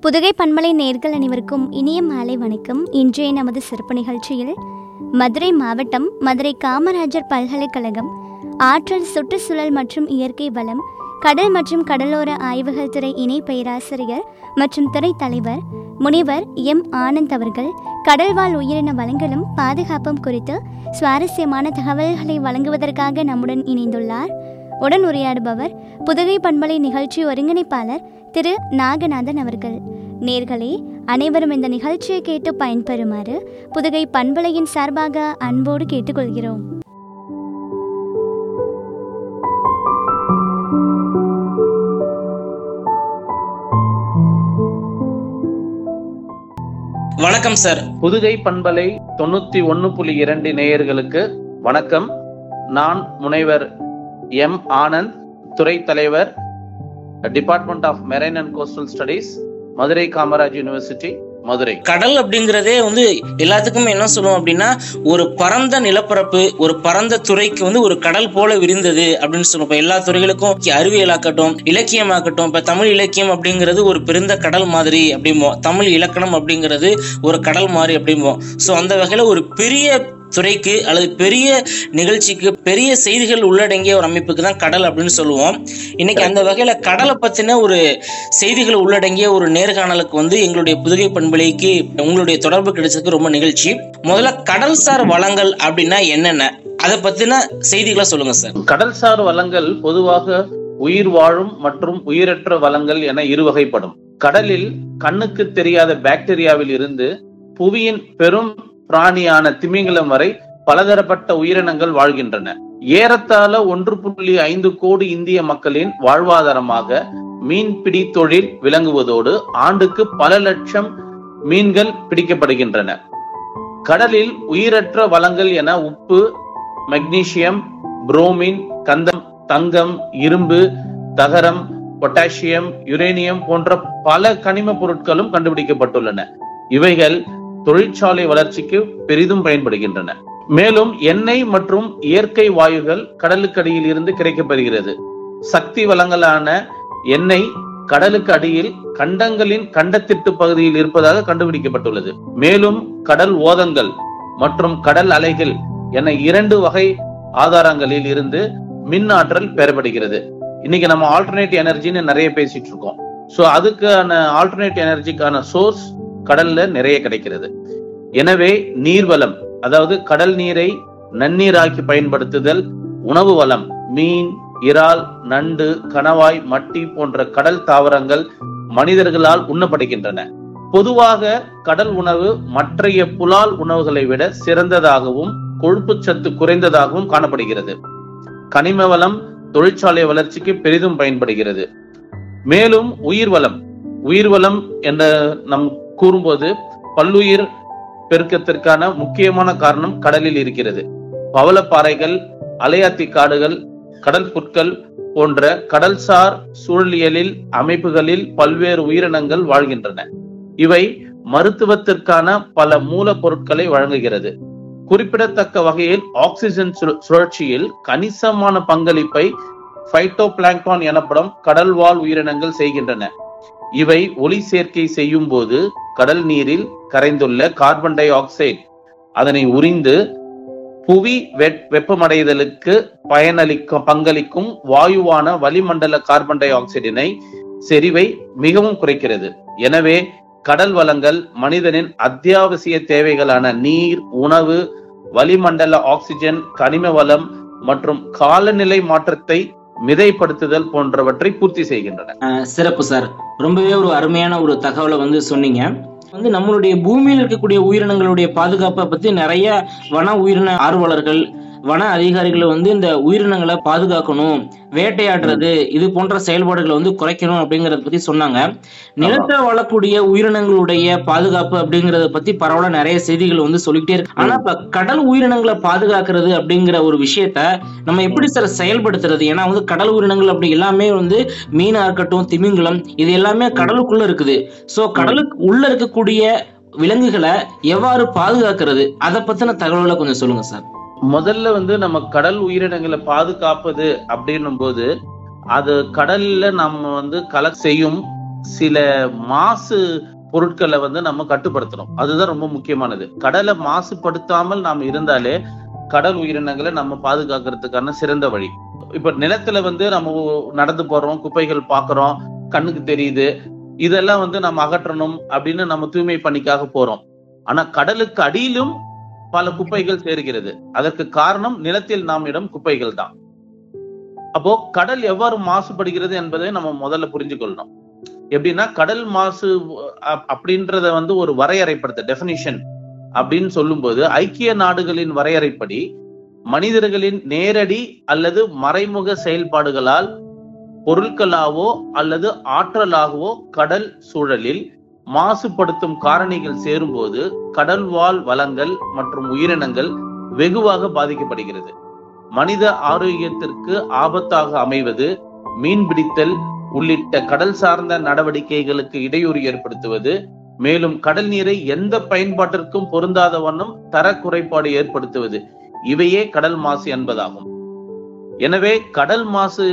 புதுகை பண்பலை நேர்கள் அனைவருக்கும் இனிய மாலை வணக்கம் இன்றைய நமது சிறப்பு நிகழ்ச்சியில் மதுரை மாவட்டம் மதுரை காமராஜர் பல்கலைக்கழகம் ஆற்றல் சுற்றுச்சூழல் மற்றும் இயற்கை வளம் கடல் மற்றும் கடலோர ஆய்வுகள் துறை இணை பேராசிரியர் மற்றும் துறை தலைவர் முனைவர் எம் ஆனந்த் அவர்கள் கடல்வாழ் உயிரின வளங்களும் பாதுகாப்பும் குறித்து சுவாரஸ்யமான தகவல்களை வழங்குவதற்காக நம்முடன் இணைந்துள்ளார் உடன் உரையாடுபவர் புதுகை பண்பலை நிகழ்ச்சி ஒருங்கிணைப்பாளர் திரு நாகநாதன் அவர்கள் நேர்களே அனைவரும் இந்த நிகழ்ச்சியை கேட்டு பயன்பெறுமாறு புதுகை பண்பலையின் சார்பாக அன்போடு கேட்டுக்கொள்கிறோம் வணக்கம் சார் புதுகை பண்பலை தொண்ணூத்தி ஒன்னு புள்ளி இரண்டு நேயர்களுக்கு வணக்கம் நான் முனைவர் எம் ஆனந்த் துறை தலைவர் department of marine and coastal studies Madurai Kamaraj university Madurai கடல் அப்படிங்கறதே வந்து எல்லாத்துக்குமே என்ன சொல்லுவோம் அப்படின்னா ஒரு பரந்த நிலப்பரப்பு ஒரு பரந்த துறைக்கு வந்து ஒரு கடல் போல விரிந்தது அப்படின்னு சொல்லுவோம் இப்ப எல்லா துறைகளுக்கும் அறிவியலாக்கட்டும் இலக்கியமாக்கட்டும் இப்ப தமிழ் இலக்கியம் அப்படிங்கிறது ஒரு பெருந்த கடல் மாதிரி அப்படிம்போம் தமிழ் இலக்கணம் அப்படிங்கிறது ஒரு கடல் மாதிரி அப்படிம்போம் சோ அந்த வகையில ஒரு பெரிய துறைக்கு அல்லது பெரிய நிகழ்ச்சிக்கு பெரிய செய்திகள் உள்ளடங்கிய ஒரு அமைப்புக்கு தான் கடல் அப்படின்னு சொல்லுவோம் இன்னைக்கு அந்த வகையில கடலை பத்தின ஒரு செய்திகள் உள்ளடங்கிய ஒரு நேர்காணலுக்கு வந்து எங்களுடைய புதுகை பண்பலைக்கு உங்களுடைய தொடர்பு கிடைச்சதுக்கு ரொம்ப நிகழ்ச்சி முதல்ல கடல்சார் வளங்கள் அப்படின்னா என்னென்ன அதை பத்தின செய்திகளை சொல்லுங்க சார் கடல்சார் வளங்கள் பொதுவாக உயிர் வாழும் மற்றும் உயிரற்ற வளங்கள் என இரு வகைப்படும் கடலில் கண்ணுக்கு தெரியாத பாக்டீரியாவில் இருந்து புவியின் பெரும் பிராணியான திமிங்கலம் வரை பலதரப்பட்ட உயிரினங்கள் வாழ்கின்றன ஏறத்தாழ ஒன்று புள்ளி ஐந்து கோடி இந்திய மக்களின் வாழ்வாதாரமாக மீன்பிடி தொழில் விளங்குவதோடு ஆண்டுக்கு பல லட்சம் மீன்கள் பிடிக்கப்படுகின்றன கடலில் உயிரற்ற வளங்கள் என உப்பு மெக்னீசியம் புரோமின் கந்தம் தங்கம் இரும்பு தகரம் பொட்டாசியம் யுரேனியம் போன்ற பல கனிம பொருட்களும் கண்டுபிடிக்கப்பட்டுள்ளன இவைகள் தொழிற்சாலை வளர்ச்சிக்கு பெரிதும் பயன்படுகின்றன மேலும் எண்ணெய் மற்றும் இயற்கை வாயுகள் கடலுக்கடியில் இருந்து கிடைக்கப்பெறுகிறது சக்தி வளங்களான எண்ணெய் கடலுக்கு அடியில் கண்டங்களின் கண்டத்திட்டு பகுதியில் இருப்பதாக கண்டுபிடிக்கப்பட்டுள்ளது மேலும் கடல் ஓதங்கள் மற்றும் கடல் அலைகள் என இரண்டு வகை ஆதாரங்களில் இருந்து மின் ஆற்றல் பெறப்படுகிறது இன்னைக்கு நம்ம ஆல்டர்னேட் எனர்ஜின்னு நிறைய பேசிட்டு இருக்கோம் சோ அதுக்கான ஆல்டர்னேட் எனர்ஜிக்கான சோர்ஸ் கடல்ல நிறைய கிடைக்கிறது எனவே நீர்வளம் அதாவது கடல் நீரை நன்னீராக்கி பயன்படுத்துதல் உணவு வளம் மீன் இறால் நண்டு கணவாய் மட்டி போன்ற கடல் தாவரங்கள் மனிதர்களால் உண்ணப்படுகின்றன பொதுவாக கடல் உணவு மற்றைய புலால் உணவுகளை விட சிறந்ததாகவும் கொழுப்புச்சத்து குறைந்ததாகவும் காணப்படுகிறது கனிம வளம் தொழிற்சாலை வளர்ச்சிக்கு பெரிதும் பயன்படுகிறது மேலும் உயிர் வளம் உயிர் வளம் என்ற நம் கூறும்போது பல்லுயிர் பெருக்கத்திற்கான முக்கியமான காரணம் கடலில் இருக்கிறது பவளப்பாறைகள் அலையாத்தி காடுகள் கடல் புற்கள் போன்ற கடல்சார் சூழலியலில் அமைப்புகளில் பல்வேறு உயிரினங்கள் வாழ்கின்றன இவை மருத்துவத்திற்கான பல மூலப்பொருட்களை வழங்குகிறது குறிப்பிடத்தக்க வகையில் ஆக்சிஜன் சுழற்சியில் கணிசமான பங்களிப்பை பைட்டோ பிளாங்கான் எனப்படும் கடல்வாழ் உயிரினங்கள் செய்கின்றன இவை ஒளி சேர்க்கை செய்யும் போது கடல் நீரில் கரைந்துள்ள கார்பன் டை ஆக்சைடு அதனை உறிந்து புவி வெப்பமடைதலுக்கு பயனளிக்கும் பங்களிக்கும் வாயுவான வளிமண்டல கார்பன் டை ஆக்சைடினை செறிவை மிகவும் குறைக்கிறது எனவே கடல் வளங்கள் மனிதனின் அத்தியாவசிய தேவைகளான நீர் உணவு வளிமண்டல ஆக்சிஜன் கனிம வளம் மற்றும் காலநிலை மாற்றத்தை மிதைப்படுத்துதல் போன்றவற்றை பூர்த்தி செய்கின்றன சிறப்பு சார் ரொம்பவே ஒரு அருமையான ஒரு தகவலை வந்து சொன்னீங்க வந்து நம்மளுடைய பூமியில் இருக்கக்கூடிய உயிரினங்களுடைய பாதுகாப்பை பத்தி நிறைய வன உயிரின ஆர்வலர்கள் வன அதிகாரிகள் வந்து இந்த உயிரினங்களை பாதுகாக்கணும் வேட்டையாடுறது இது போன்ற செயல்பாடுகளை வந்து குறைக்கணும் அப்படிங்கறத பத்தி சொன்னாங்க நிலத்துல வாழக்கூடிய உயிரினங்களுடைய பாதுகாப்பு அப்படிங்கறத பத்தி பரவாயில்ல நிறைய செய்திகள் வந்து சொல்லிக்கிட்டே இருக்கு ஆனா இப்ப கடல் உயிரினங்களை பாதுகாக்கிறது அப்படிங்கிற ஒரு விஷயத்த நம்ம எப்படி சார் செயல்படுத்துறது ஏன்னா வந்து கடல் உயிரினங்கள் அப்படி எல்லாமே வந்து மீனா இருக்கட்டும் திமிங்கலம் இது எல்லாமே கடலுக்குள்ள இருக்குது சோ கடலுக்கு உள்ள இருக்கக்கூடிய விலங்குகளை எவ்வாறு பாதுகாக்கிறது அதை பத்தின தகவல்களை கொஞ்சம் சொல்லுங்க சார் முதல்ல வந்து நம்ம கடல் உயிரினங்களை பாதுகாப்பது அப்படின்னும் போது அது கடல்ல நம்ம வந்து கலெக்ட் செய்யும் சில மாசு பொருட்களை வந்து நம்ம கட்டுப்படுத்தணும் அதுதான் ரொம்ப முக்கியமானது கடலை மாசுபடுத்தாமல் நாம் இருந்தாலே கடல் உயிரினங்களை நம்ம பாதுகாக்கிறதுக்கான சிறந்த வழி இப்ப நிலத்துல வந்து நம்ம நடந்து போறோம் குப்பைகள் பாக்குறோம் கண்ணுக்கு தெரியுது இதெல்லாம் வந்து நம்ம அகற்றணும் அப்படின்னு நம்ம தூய்மை பணிக்காக போறோம் ஆனா கடலுக்கு அடியிலும் பல குப்பைகள் சேர்கிறது அதற்கு காரணம் நிலத்தில் நாம் இடம் குப்பைகள் தான் அப்போ கடல் எவ்வாறு மாசுபடுகிறது என்பதை நம்ம முதல்ல புரிஞ்சு கொள்ளணும் எப்படின்னா கடல் மாசு அப்- அப்படின்றத வந்து ஒரு வரையறைப்படுத்த டெபினிஷன் அப்படின்னு சொல்லும்போது ஐக்கிய நாடுகளின் வரையறைப்படி மனிதர்களின் நேரடி அல்லது மறைமுக செயல்பாடுகளால் பொருட்களாவோ அல்லது ஆற்றலாகவோ கடல் சூழலில் மாசுபடுத்தும் காரணிகள் சேரும்போது கடல் வாழ் வளங்கள் மற்றும் உயிரினங்கள் வெகுவாக பாதிக்கப்படுகிறது மனித ஆரோக்கியத்திற்கு ஆபத்தாக அமைவது மீன்பிடித்தல் உள்ளிட்ட கடல் சார்ந்த நடவடிக்கைகளுக்கு இடையூறு ஏற்படுத்துவது மேலும் கடல் நீரை எந்த பயன்பாட்டிற்கும் பொருந்தாத வண்ணம் தர குறைபாடு ஏற்படுத்துவது இவையே கடல் மாசு என்பதாகும் எனவே கடல் மாசு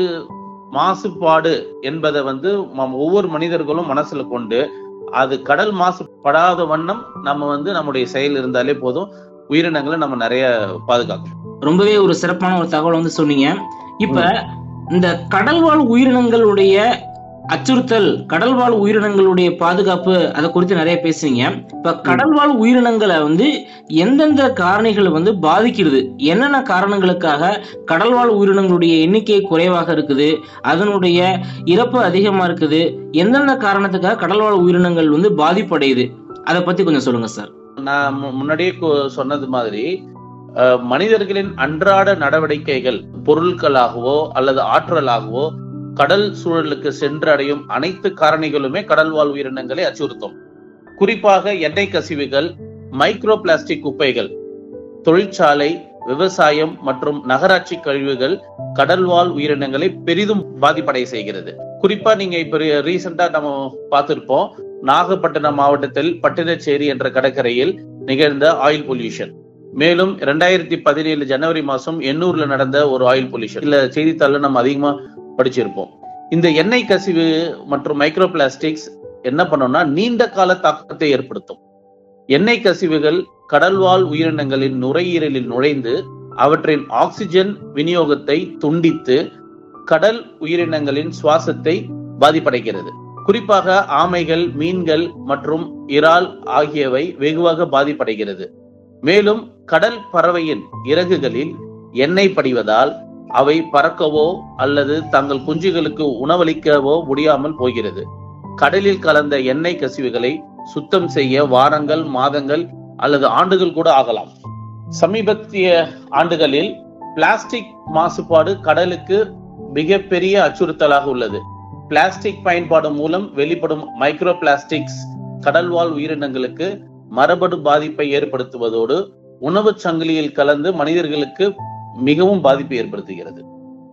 மாசுபாடு என்பதை வந்து ம- ஒவ்வொரு மனிதர்களும் மனசுல கொண்டு அது கடல் மாசுபடாத வண்ணம் நம்ம வந்து நம்முடைய செயல் இருந்தாலே போதும் உயிரினங்களை நம்ம நிறைய பாதுகாக்கலாம் ரொம்பவே ஒரு சிறப்பான ஒரு தகவல் வந்து சொன்னீங்க இப்ப இந்த கடல்வாழ் உயிரினங்களுடைய அச்சுறுத்தல் கடல்வாழ் உயிரினங்களுடைய பாதுகாப்பு அதை குறித்து நிறைய பேசுறீங்க இப்ப கடல்வாழ் உயிரினங்களை வந்து எந்தெந்த காரணிகள் வந்து பாதிக்கிறது என்னென்ன காரணங்களுக்காக கடல்வாழ் உயிரினங்களுடைய எண்ணிக்கை குறைவாக இருக்குது அதனுடைய இறப்பு அதிகமா இருக்குது எந்தெந்த காரணத்துக்காக கடல்வாழ் உயிரினங்கள் வந்து பாதிப்படையுது அதை பத்தி கொஞ்சம் சொல்லுங்க சார் நான் மு- முன்னாடியே கு- சொன்னது மாதிரி அஹ், மனிதர்களின் அன்றாட நடவடிக்கைகள் பொருட்களாகவோ அல்லது ஆற்றலாகவோ கடல் சூழலுக்கு சென்றடையும் அனைத்து காரணிகளுமே கடல்வாழ் உயிரினங்களை அச்சுறுத்தும் குறிப்பாக எண்ணெய் கசிவுகள் மைக்ரோ பிளாஸ்டிக் குப்பைகள் தொழிற்சாலை விவசாயம் மற்றும் நகராட்சி கழிவுகள் கடல்வாழ் உயிரினங்களை பெரிதும் பாதிப்படைய செய்கிறது குறிப்பா நீங்க இப்ப ரீசெண்டா நம்ம பார்த்திருப்போம் நாகப்பட்டினம் மாவட்டத்தில் பட்டினச்சேரி என்ற கடற்கரையில் நிகழ்ந்த ஆயில் பொல்யூஷன் மேலும் ரெண்டாயிரத்தி பதினேழு ஜனவரி மாசம் எண்ணூர்ல நடந்த ஒரு ஆயில் பொல்யூஷன் இல்ல செய்தித்தாள்ல நம்ம அதிகமா படிச்சிருப்போம் இந்த எண்ணெய் கசிவு மற்றும் மைக்ரோ பிளாஸ்டிக்ஸ் என்ன பண்ணோம்னா நீண்ட கால தாக்கத்தை ஏற்படுத்தும் எண்ணெய் கசிவுகள் கடல்வாழ் உயிரினங்களின் நுரையீரலில் நுழைந்து அவற்றின் ஆக்சிஜன் விநியோகத்தை துண்டித்து கடல் உயிரினங்களின் சுவாசத்தை பாதிப்படைகிறது குறிப்பாக ஆமைகள் மீன்கள் மற்றும் இறால் ஆகியவை வெகுவாக பாதிப்படைகிறது மேலும் கடல் பறவையின் இறகுகளில் எண்ணெய் படிவதால் அவை பறக்கவோ அல்லது தங்கள் குஞ்சுகளுக்கு உணவளிக்கவோ முடியாமல் போகிறது கடலில் கலந்த எண்ணெய் கசிவுகளை சுத்தம் செய்ய வாரங்கள் மாதங்கள் அல்லது ஆண்டுகள் கூட ஆகலாம் சமீபத்திய ஆண்டுகளில் பிளாஸ்டிக் மாசுபாடு கடலுக்கு மிகப்பெரிய அச்சுறுத்தலாக உள்ளது பிளாஸ்டிக் பயன்பாடு மூலம் வெளிப்படும் மைக்ரோ பிளாஸ்டிக்ஸ் கடல்வாழ் உயிரினங்களுக்கு மரபணு பாதிப்பை ஏற்படுத்துவதோடு உணவுச் சங்கிலியில் கலந்து மனிதர்களுக்கு மிகவும் பாதிப்பை ஏற்படுத்துகிறது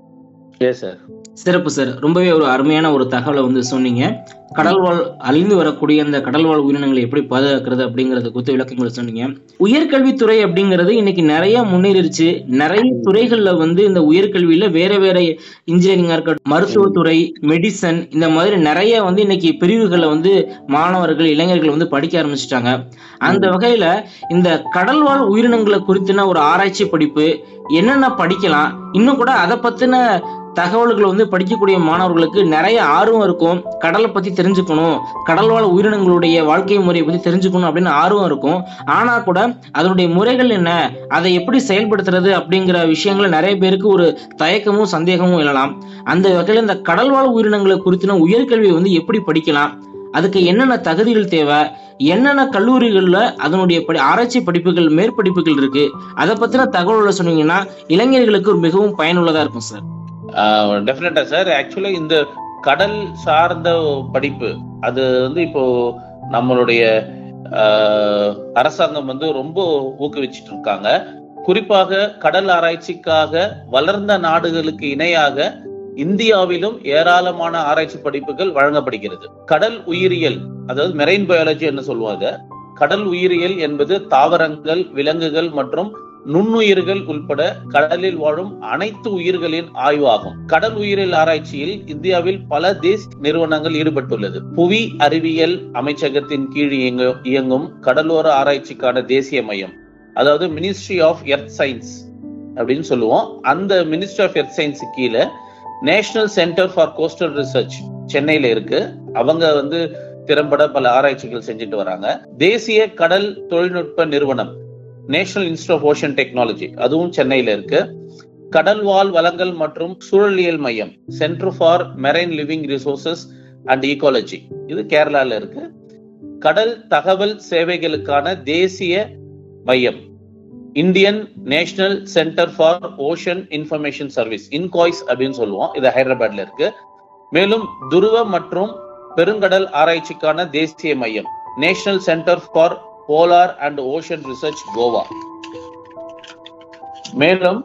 எஸ் சார் சிறப்பு சார் ரொம்பவே ஒரு அருமையான ஒரு தகவலை வந்து சொன்னீங்க கடல்வாழ் அழிந்து வரக்கூடிய அந்த கடல்வாழ் உயிரினங்களை எப்படி பாதுகாக்கிறது அப்படிங்கறத குறித்து விளக்கங்களை சொன்னீங்க உயர்கல்வித்துறை அப்படிங்கிறது இன்னைக்கு நிறைய முன்னேறிடுச்சு நிறைய துறைகள்ல வந்து இந்த உயர்கல்வியில வேற வேற இன்ஜினியரிங்கா இருக்கட்டும் மருத்துவத்துறை மெடிசன் இந்த மாதிரி நிறைய வந்து இன்னைக்கு பிரிவுகளை வந்து மாணவர்கள் இளைஞர்கள் வந்து படிக்க ஆரம்பிச்சிட்டாங்க அந்த வகையில இந்த கடல்வாழ் உயிரினங்களை குறித்தின ஒரு ஆராய்ச்சி படிப்பு என்னென்ன படிக்கலாம் இன்னும் கூட அதை பத்தின தகவல்களை வந்து படிக்கக்கூடிய மாணவர்களுக்கு நிறைய ஆர்வம் இருக்கும் கடலை பத்தி தெரிஞ்சுக்கணும் கடல்வாழ் உயிரினங்களுடைய வாழ்க்கை முறையை பத்தி தெரிஞ்சுக்கணும் அப்படின்னு ஆர்வம் இருக்கும் ஆனா கூட அதனுடைய முறைகள் என்ன அதை எப்படி செயல்படுத்துறது அப்படிங்கிற விஷயங்கள் நிறைய பேருக்கு ஒரு தயக்கமும் சந்தேகமும் எழலாம் அந்த வகையில இந்த கடல்வாழ் உயிரினங்களை குறித்தின உயர்கல்வியை வந்து எப்படி படிக்கலாம் அதுக்கு என்னென்ன தகுதிகள் தேவை என்னென்ன கல்லூரிகள்ல அதனுடைய படி ஆராய்ச்சி படிப்புகள் மேற்படிப்புகள் இருக்கு அதை பத்தின தகவல்களை சொன்னீங்கன்னா இளைஞர்களுக்கு ஒரு மிகவும் பயனுள்ளதா இருக்கும் சார் டெஃபினட்டா சார் ஆக்சுவலா இந்த கடல் சார்ந்த படிப்பு அது வந்து இப்போ நம்மளுடைய ஆஹ், அரசாங்கம் வந்து ரொம்ப ஊக்குவிச்சிட்டு இருக்காங்க குறிப்பாக கடல் ஆராய்ச்சிக்காக வளர்ந்த நாடுகளுக்கு இணையாக இந்தியாவிலும் ஏராளமான ஆராய்ச்சி படிப்புகள் வழங்கப்படுகிறது கடல் உயிரியல் அதாவது மெரைன் பயாலஜி என்று சொல்லுவாங்க கடல் உயிரியல் என்பது தாவரங்கள் விலங்குகள் மற்றும் நுண்ணுயிர்கள் உட்பட கடலில் வாழும் அனைத்து உயிர்களின் ஆய்வாகும் கடல் உயிரியல் ஆராய்ச்சியில் இந்தியாவில் பல தேசிய நிறுவனங்கள் ஈடுபட்டுள்ளது புவி அறிவியல் அமைச்சகத்தின் கீழ் இயங்கு- இயங்கும் கடலோர ஆராய்ச்சிக்கான தேசிய மையம் அதாவது மினிஸ்ட்ரி ஆஃப் எர்த் சயின்ஸ் அப்படின்னு சொல்லுவோம் அந்த மினிஸ்ட்ரி ஆஃப் எர்த் சயின்ஸ் கீழே national centre for coastal research சென்னையில இருக்கு அவங்க வந்து திறம்பட பல ஆராய்ச்சிகள் செஞ்சுட்டு வராங்க தேசிய கடல் தொழில்நுட்ப நிறுவனம் national institute of ocean technology அதுவும் சென்னையில இருக்கு கடல்வாழ் வளங்கள் மற்றும் சூழலியல் மையம் centre for marine living resources and ecology இது கேரளால இருக்கு கடல் தகவல் சேவைகளுக்கான தேசிய மையம் Indian national centre for ocean information service INCOIS அப்படின்னு சொல்லுவோம் இது ஹைதராபாத்ல இருக்கு மேலும் துருவ மற்றும் பெருங்கடல் ஆராய்ச்சிக்கான தேசிய மையம் national centre for polar and ocean research Goa மேலும்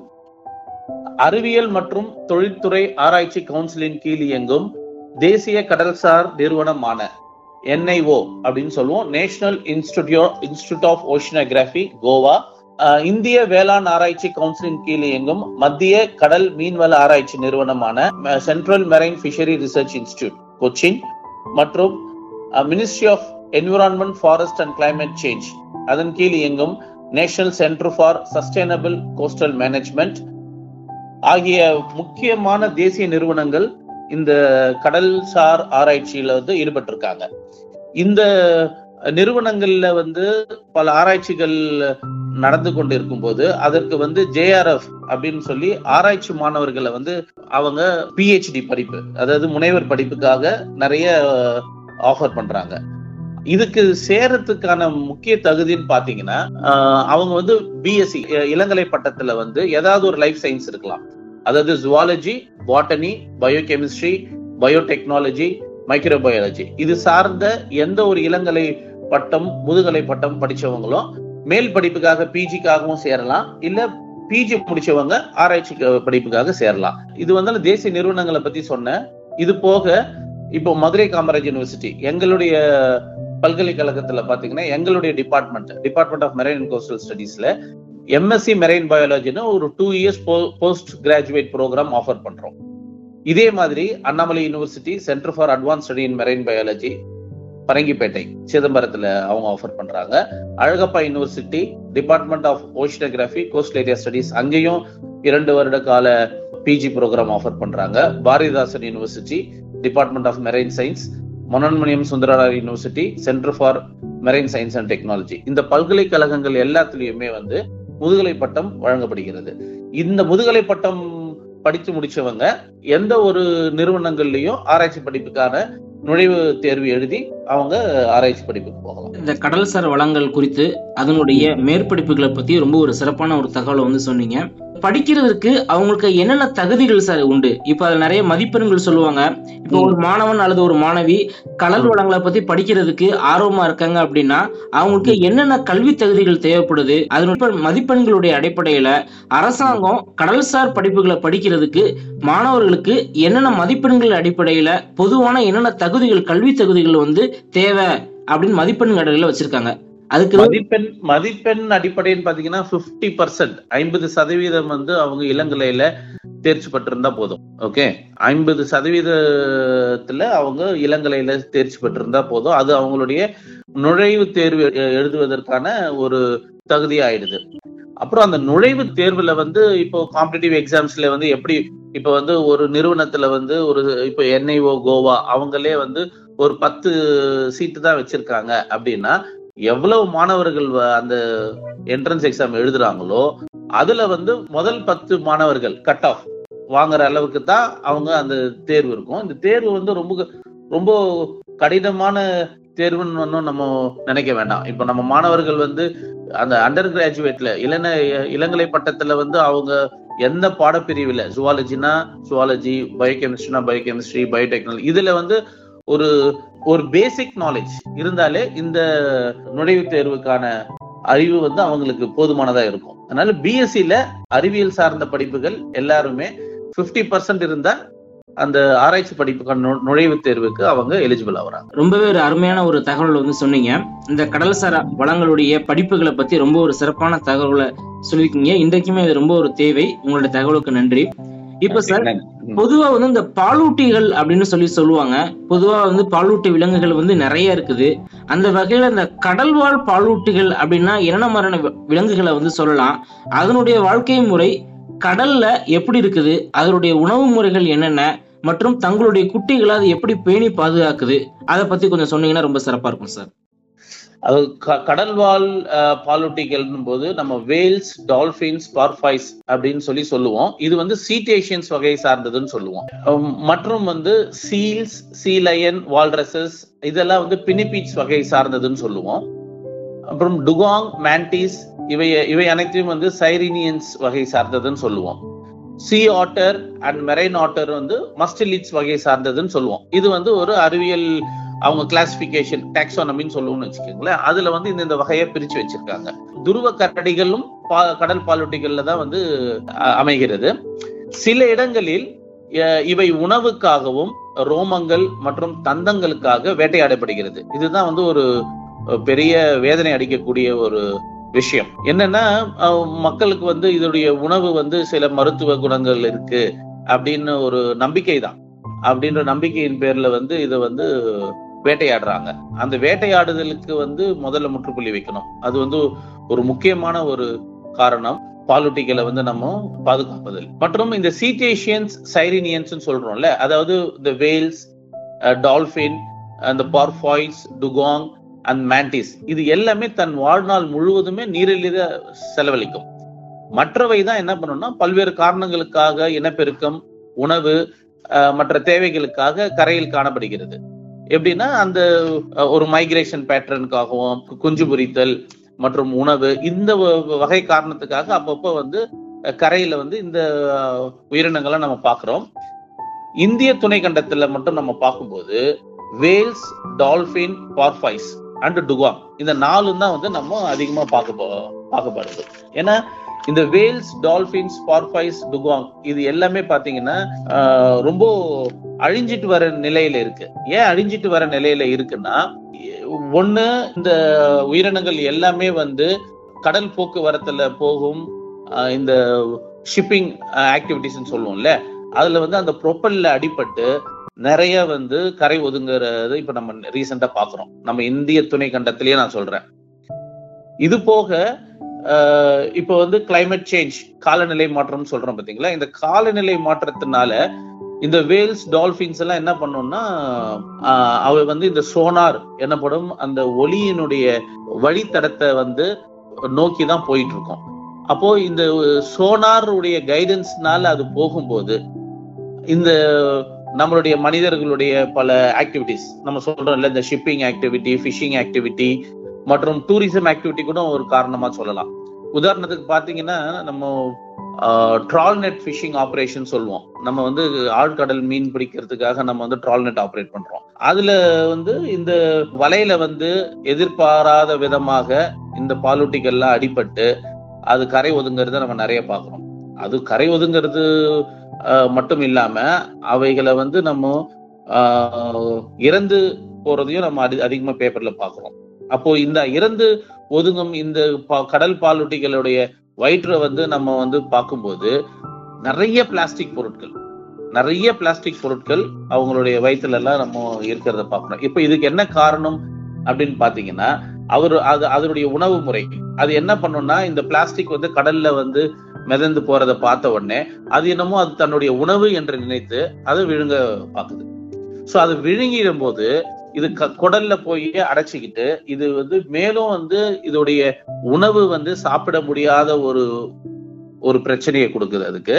அறிவியல் மற்றும் தொழில்துறை ஆராய்ச்சி கவுன்சிலின் கீழ் இயங்கும் தேசிய கடல்சார் நிறுவனமான என்ஐஓ அப்படின்னு சொல்லுவோம் national institute institute of oceanography Goa ah, இந்திய வேளாண் ஆராய்ச்சி கவுன்சிலின் கீழ் இயங்கும் மத்திய கடல் மீன்வள ஆராய்ச்சி நிறுவனமான central marine fishery research institute Cochin மற்றும் ministry of environment forest and climate change அதன் கீழ் இயங்கும் national centre for sustainable coastal management ஆகிய முக்கியமான தேசிய நிறுவனங்கள் இந்த கடல்சார் ஆராய்ச்சியில வந்து ஈடுபட்டிருக்காங்க இந்த நிறுவனங்கள்ல வந்து பல ஆராய்ச்சிகள் நடந்து கொண்டிருக்கும் போது அதற்கு வந்து ஜேஆர்எஃப் அப்படின்னு சொல்லி ஆராய்ச்சி மாணவர்களை வந்து அவங்க பிஹெச்டி படிப்பு அதாவது முனைவர் படிப்புக்காக நிறைய ஆஃபர் பண்றாங்க இதுக்கு சேரத்துக்கான முக்கிய தகுதின்னு பாத்தீங்கன்னா ஆஹ், அவங்க வந்து பிஎஸ்சி இளங்கலை பட்டத்துல வந்து ஏதாவது ஒரு லைஃப் சயின்ஸ் இருக்கலாம் அதாவது zoology botany biochemistry biotechnology microbiology இது சார்ந்த எந்த ஒரு இளங்கலை பட்டம் முதுகலை பட்டம் படிச்சவங்களும் மேல் படிப்புக்காக பிஜிக்காகவும் சேரலாம் இல்ல பிஜி முடிச்சவங்க ஆராய்ச்சி க- படிப்புக்காக சேரலாம் இது வந்து தேசிய நிறுவனங்களை பத்தி சொன்னேன் இது போக இப்போ மதுரை காமராஜ் யூனிவர்சிட்டி எங்களுடைய பல்கலைக்கழகத்துல பாத்தீங்கன்னா எங்களுடைய department department of marine and coastal ஸ்டடீஸ்ல எம்எஸ்சி மெரைன் பயாலஜின்னு ஒரு two years post graduate programme offer பண்றோம் இதே மாதிரி Annamalai university centre for advance study in marine biology Parangipettai சிதம்பரத்துல அவங்க ஆஃபர் பண்றாங்க Alagappa university department of oceanography coastal area studies அங்கேயும் இரண்டு வருட கால பிஜி ப்ரோக்ராம் ஆஃபர் பண்றாங்க Bharathidasan university department of marine science Manonmaniam Sundaranar university centre for marine science and technology இந்த பல்கலைக்கழகங்கள் எல்லாத்துலயுமே வந்து முதுகலை பட்டம் வழங்கப்படுகிறது இந்த முதுகலை பட்டம் படித்து முடிச்சவங்க எந்த ஒரு நிறுவனங்கள்லயும் ஆராய்ச்சி படிப்புக்கான நுழைவு தேர்வு எழுதி அவங்க ஆராய்ச்சி படிப்புக்கு போகலாம் இந்த கடல்சார் வளங்கள் குறித்து அதனுடைய மேற்படிப்புகளை பத்தி ரொம்ப ஒரு சிறப்பான ஒரு தகவலை வந்து சொன்னீங்க படிக்கிறதுக்கு அவங்களுக்கு என்னென்ன தகுதிகள் சார் உண்டு இப்ப அதுல நிறைய மதிப்பெண்கள் சொல்லுவாங்க இப்போ ஒரு மாணவன் அல்லது ஒரு மாணவி கடல் வளங்களை பத்தி படிக்கிறதுக்கு ஆர்வமா இருக்காங்க அப்படின்னா அவங்களுக்கு என்னென்ன கல்வி தகுதிகள் தேவைப்படுது அதனுடைய மதிப்பெண்களுடைய அடிப்படையில அரசாங்கம் கடல்சார் படிப்புகளை படிக்கிறதுக்கு மாணவர்களுக்கு என்னென்ன மதிப்பெண்கள் அடிப்படையில பொதுவான என்னென்ன தகுதிகள் கல்வி தகுதிகள் வந்து தேவை அப்படின்னு மதிப்பெண் அடிப்படையில வச்சிருக்காங்க அதுக்கு மதிப்பெண் மதிப்பெண் அடிப்படைன்னு பாத்தீங்கன்னா 50% பர்சன்ட் ஐம்பது சதவீதம் வந்து அவங்க இளங்கலையில தேர்ச்சி பெற்றிருந்தா போதும் ஓகே ஐம்பது சதவீதத்துல அவங்க இளங்கலையில தேர்ச்சி பெற்றிருந்தா போதும் அது அவங்களுடைய நுழைவு தேர்வு எ- எழுதுவதற்கான ஒரு தகுதி ஆயிடுது அப்புறம் அந்த நுழைவு தேர்வுல வந்து இப்போ காம்படிட்டிவ் எக்ஸாம்ஸ்ல வந்து எப்படி இப்ப வந்து ஒரு நிறுவனத்துல வந்து ஒரு இப்போ என்ஐஓ கோவா அவங்களே வந்து ஒரு பத்து சீட்டு தான் வச்சிருக்காங்க அப்படின்னா எவ்வளவு மாணவர்கள் வ- அந்த என்ட்ரன்ஸ் எக்ஸாம் எழுதுறாங்களோ அதுல வந்து முதல் பத்து மாணவர்கள் கட் ஆஃப் வாங்குற அளவுக்கு தான் அவங்க அந்த தேர்வு இருக்கும் இந்த தேர்வு வந்து ரொம்ப ரொம்ப கடினமான தேர்வுன்னு ஒன்றும் நம்ம நினைக்க வேண்டாம் இப்போ நம்ம மாணவர்கள் வந்து அந்த அண்டர் கிராஜுவேட்ல இளந இளங்கலை பட்டத்துல வந்து அவங்க எந்த பாடப்பிரிவுல ஜுவாலஜினா ஜுவாலஜி பயோகெமிஸ்ட்ரினா பயோகெமிஸ்ட்ரி பயோடெக்னாலஜி இதுல வந்து ஒரு ஒரு பேசிக் நாலேஜ் இருந்தாலே இந்த நுழைவுத் தேர்வுக்கான அறிவு வந்து அவங்களுக்கு போதுமானதா இருக்கும் அதனால பிஎஸ்சில அறிவியல் சார்ந்த படிப்புகள் எல்லாருமே 50% பர்சன்ட் இருந்தா அந்த ஆராய்ச்சி படிப்புக்கான நு- நுழைவுத் தேர்வுக்கு அவங்க எலிஜிபிள் ஆகுறாங்க ரொம்பவே ஒரு அருமையான ஒரு தகவல் வந்து சொன்னீங்க இந்த கடல்சார் வளங்களுடைய படிப்புகளை பத்தி ரொம்ப ஒரு சிறப்பான தகவலை சொல்லியிருக்கீங்க இன்றைக்குமே இது ரொம்ப ஒரு தேவை உங்களுடைய தகவலுக்கு நன்றி இப்ப சார் ம். பொதுவா வந்து இந்த பாலூட்டிகள் அப்படின்னு சொல்லி சொல்லுவாங்க பொதுவா வந்து பாலூட்டி விலங்குகள் வந்து நிறைய இருக்குது அந்த வகையில இந்த கடல்வாழ் பாலூட்டிகள் அப்படின்னா என்னென்ன மாதிரியான வி- விலங்குகளை வந்து சொல்லலாம் அதனுடைய வாழ்க்கை முறை கடல்ல எப்படி இருக்குது அதனுடைய உணவு முறைகள் என்னென்ன மற்றும் தங்களுடைய குட்டிகளை அது எப்படி பேணி பாதுகாக்குது அதை பத்தி கொஞ்சம் சொன்னீங்கன்னா ரொம்ப சிறப்பா இருக்கும் சார் அது க- கடல்வாழ் அஹ், பாலூட்டிகள்னும் போது நம்ம வேல்ஸ் டால்பின்ஸ் பார்ஃபைஸ் அப்படின்னு சொல்லி சொல்லுவோம் இது வந்து சீட்டேஷியன்ஸ் வகையை சார்ந்ததுன்னு சொல்லுவோம் உம், மற்றும் வந்து சீல்ஸ் சீலயன் வால்ரசஸ் இதெல்லாம் வந்து பினிபீச் வகையை சார்ந்ததுன்னு சொல்லுவோம் அப்புறம் டுகாங் மேண்டிஸ் இவை இவை அனைத்தையும் வந்து சைரினியன்ஸ் வகை சார்ந்ததுன்னு சொல்லுவோம் sea otter and marine otter வந்து மஸ்டிலிட்ஸ் வகை சார்ந்ததுன்னு சொல்லுவோம் இது வந்து ஒரு அறிவியல் அவங்க கிளாசிபிகேஷன் டாக்ஸானமின்னு சொல்லுவோம்னு வச்சுக்கோங்களேன் அதுல வந்து இந்த இந்த வகையை பிரிச்சு வச்சிருக்காங்க துருவ கரடிகளும் பா- கடல் பாலூட்டிகள்ல தான் வந்து அ- அமைகிறது சில இடங்களில் அஹ், இவை உணவுக்காகவும் ரோமங்கள் மற்றும் தந்தங்களுக்காக வேட்டையாடப்படுகிறது இதுதான் வந்து ஒரு அஹ், பெரிய வேதனை அடிக்கக்கூடிய ஒரு விஷயம் என்னன்னா அஹ், மக்களுக்கு வந்து இதோடைய உணவு வந்து சில மருத்துவ குணங்கள் இருக்கு அப்படின்னு ஒரு நம்பிக்கை தான் அப்படின்ற நம்பிக்கையின் பேர்ல வந்து இதை வந்து வேட்டையாடுறாங்க அந்த வேட்டையாடுதலுக்கு வந்து முதல்ல முற்றுப்புள்ளி வைக்கணும் அது வந்து ஒரு முக்கியமான ஒரு காரணம் பாலூட்டிகளை வந்து நம்ம பாதுகாப்பதில் மற்றும் இந்த சீட்டேஷியன்ஸ் சைரினியன்ஸ் சொல்றோம்ல அதாவது இந்த வேல்ஸ் டால்பின் அந்த பார்ஃபாய்ஸ் டுகாங் அண்ட் மேண்டிஸ் இது எல்லாமே தன் வாழ்நாள் முழுவதுமே நீரில் தான் செலவழிக்கும் மற்றவை தான் என்ன பண்ணணும்னா பல்வேறு காரணங்களுக்காக இனப்பெருக்கம் உணவு அஹ், மற்ற தேவைகளுக்காக கரையில் காணப்படுகிறது எப்படின்னா அந்த அஹ், ஒரு மைக்ரேஷன் பேட்டர்னுக்காகவும் குஞ்சு பொரித்தல் மற்றும் உணவு இந்த வ- வகை காரணத்துக்காக அப்பப்போ வந்து அஹ், கரையில வந்து இந்த அஹ், உயிரினங்களை நம்ம பார்க்கிறோம் இந்திய துணைக்கண்டத்துல மட்டும் நம்ம பார்க்கும்போது whales dolphin porpoise and dugong இந்த நாலும் தான் வந்து நம்ம அதிகமா பார்க்க போ- பார்க்கப்படுது ஏன்னா இந்த வேல்ஸ் டால்பின்ஸ் பார்ஃபைஸ் டுகாங் இது எல்லாமே பாத்தீங்கன்னா ஆஹ், ரொம்ப அழிஞ்சிட்டு வர நிலையில இருக்கு ஏன் அழிஞ்சிட்டு வர நிலையில இருக்குன்னா ஒண்ணு இந்த உயிரினங்கள் எல்லாமே வந்து கடல் போக்குவரத்துல போகும் ஆஹ், இந்த ஷிப்பிங் ஆக்டிவிட்டிஸ் சொல்லுவோம்ல அதுல வந்து அந்த ப்ரொப்பல்ல அடிபட்டு நிறைய வந்து கரை ஒதுங்குறது இப்ப நம்ம ரீசெண்டா பாக்குறோம் நம்ம இந்திய துணை கண்டத்திலேயே நான் சொல்றேன் இது போக ஆஹ், இப்ப வந்து climate சேஞ்ச் காலநிலை மாற்றம் சொல்றோம் பாத்தீங்களா இந்த காலநிலை மாற்றத்தினால இந்த வேல்ஸ் டால்பின்ஸ் எல்லாம் என்ன பண்ணும்னா ஆஹ், அவை வந்து இந்த சோனார் எனப்படும் அந்த ஒளியினுடைய வழித்தடத்தை வந்து நோக்கி தான் போயிட்டு இருக்கும் அப்போ இந்த சோனாருடைய கைடன்ஸ்னால அது போகும்போது இந்த நம்மளுடைய மனிதர்களுடைய பல ஆக்டிவிட்டிஸ் நம்ம சொல்றோம்ல இந்த ஷிப்பிங் ஆக்டிவிட்டி ஃபிஷிங் ஆக்டிவிட்டி மற்றும் டூரிசம் ஆக்டிவிட்டி கூட ஒரு காரணமா சொல்லலாம் உதாரணத்துக்கு பாத்தீங்கன்னா நம்ம ட்ரால் நெட் ஃபிஷிங் ஆபரேஷன் சொல்லுவோம் நம்ம வந்து ஆழ்கடல் மீன் பிடிக்கிறதுக்காக நம்ம வந்து ட்ரால் நெட் ஆபரேட் பண்றோம் அதுல வந்து இந்த வலையில வந்து எதிர்பாராத விதமாக இந்த பாலூட்டிகள்லாம் அடிபட்டு அது கரை ஒதுங்கிறத நம்ம நிறைய பார்க்கிறோம் அது கரை ஒதுங்கிறது ஆஹ், மட்டும் இல்லாம அவைகளை வந்து நம்ம ஆஹ், இறந்து போறதையும் நம்ம அதி- அதிகமா பேப்பர்ல பார்க்கிறோம் அப்போ இந்த இறந்து ஒதுங்கும் இந்த பா- கடல் பாலூட்டிகளுடைய வயிற்றை வந்து நம்ம வந்து பார்க்கும்போது நிறைய பிளாஸ்டிக் பொருட்கள் நிறைய பிளாஸ்டிக் பொருட்கள் அவங்களுடைய வயிற்றுல எல்லாம் நம்ம இருக்கிறத பார்க்கணும் இப்போ இதுக்கு என்ன காரணம் அப்படின்னு பாத்தீங்கன்னா அவர் அது அதனுடைய உணவு முறை அது என்ன பண்ணும்னா இந்த பிளாஸ்டிக் வந்து கடல்ல வந்து மிதந்து போறத பார்த்த உடனே அது என்னமோ அது தன்னுடைய உணவு என்று நினைத்து அதை விழுங்க பாக்குது சோ அது விழுங்கிடும் போது இது க- குடல்ல போய் அடைச்சிக்கிட்டு இது வந்து மேலும் வந்து இதோடைய உணவு வந்து சாப்பிட முடியாத ஒரு ஒரு பிரச்சனையை கொடுக்குது அதுக்கு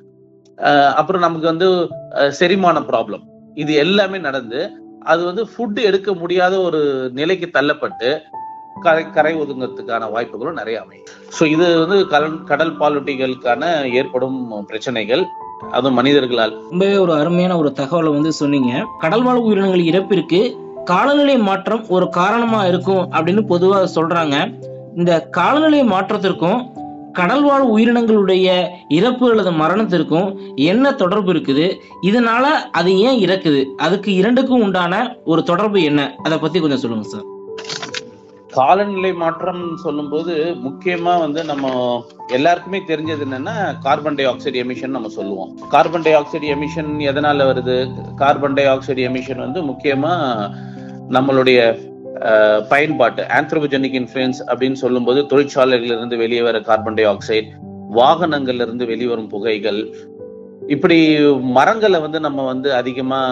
அஹ் அப்புறம் நமக்கு வந்து அஹ் செரிமான ப்ராப்ளம் இது எல்லாமே நடந்து அது வந்து ஃபுட் எடுக்க முடியாத ஒரு நிலைக்கு தள்ளப்பட்டு கரை கரை ஒதுங்கிறதுக்கான வாய்ப்புகளும் நிறைய அமையும் ஸோ இது வந்து கடல் கடல் பாலூட்டிகளுக்கான ஏற்படும் பிரச்சனைகள் அதுவும் மனிதர்களால் ரொம்பவே ஒரு அருமையான ஒரு தகவலை வந்து சொன்னீங்க கடல்வாழ் உயிரினங்கள் இறப்பிற்கு காலநிலை மாற்றம் ஒரு காரணமா இருக்கும் அப்படின்னு பொதுவா சொல்றாங்க இந்த காலநிலை மாற்றத்திற்கும் கடல்வாழ் உயிரினங்களுடைய இறப்பு அல்லது மரணத்திற்கும் என்ன தொடர்பு இருக்குது இதனால அது ஏன் இறக்குது அதுக்கு இரண்டுக்கும் உண்டான ஒரு தொடர்பு என்ன அதை பத்தி கொஞ்சம் சொல்லுங்க சார் காலநிலை மாற்றம் சொல்லும்போது முக்கியமா வந்து நம்ம எல்லாருக்குமே தெரிஞ்சது என்னன்னா கார்பன் டை ஆக்சைடு எமிஷன் நம்ம சொல்லுவோம் கார்பன் டை ஆக்சைடு எமிஷன் எதனால வருது கார்பன் டை ஆக்சைடு எமிஷன் வந்து முக்கியமா நம்மளுடைய அஹ், பயன்பாட்டு ஆந்த்ரோபோஜெனிக் இன்ஃபுளுன்ஸ் அப்படின்னு சொல்லும்போது தொழிற்சாலைகள்ல இருந்து வெளியே வர கார்பன் டை ஆக்சைடு வாகனங்கள்ல இருந்து வெளிவரும் புகைகள் இப்படி மரங்களை வந்து நம்ம வந்து அதிகமா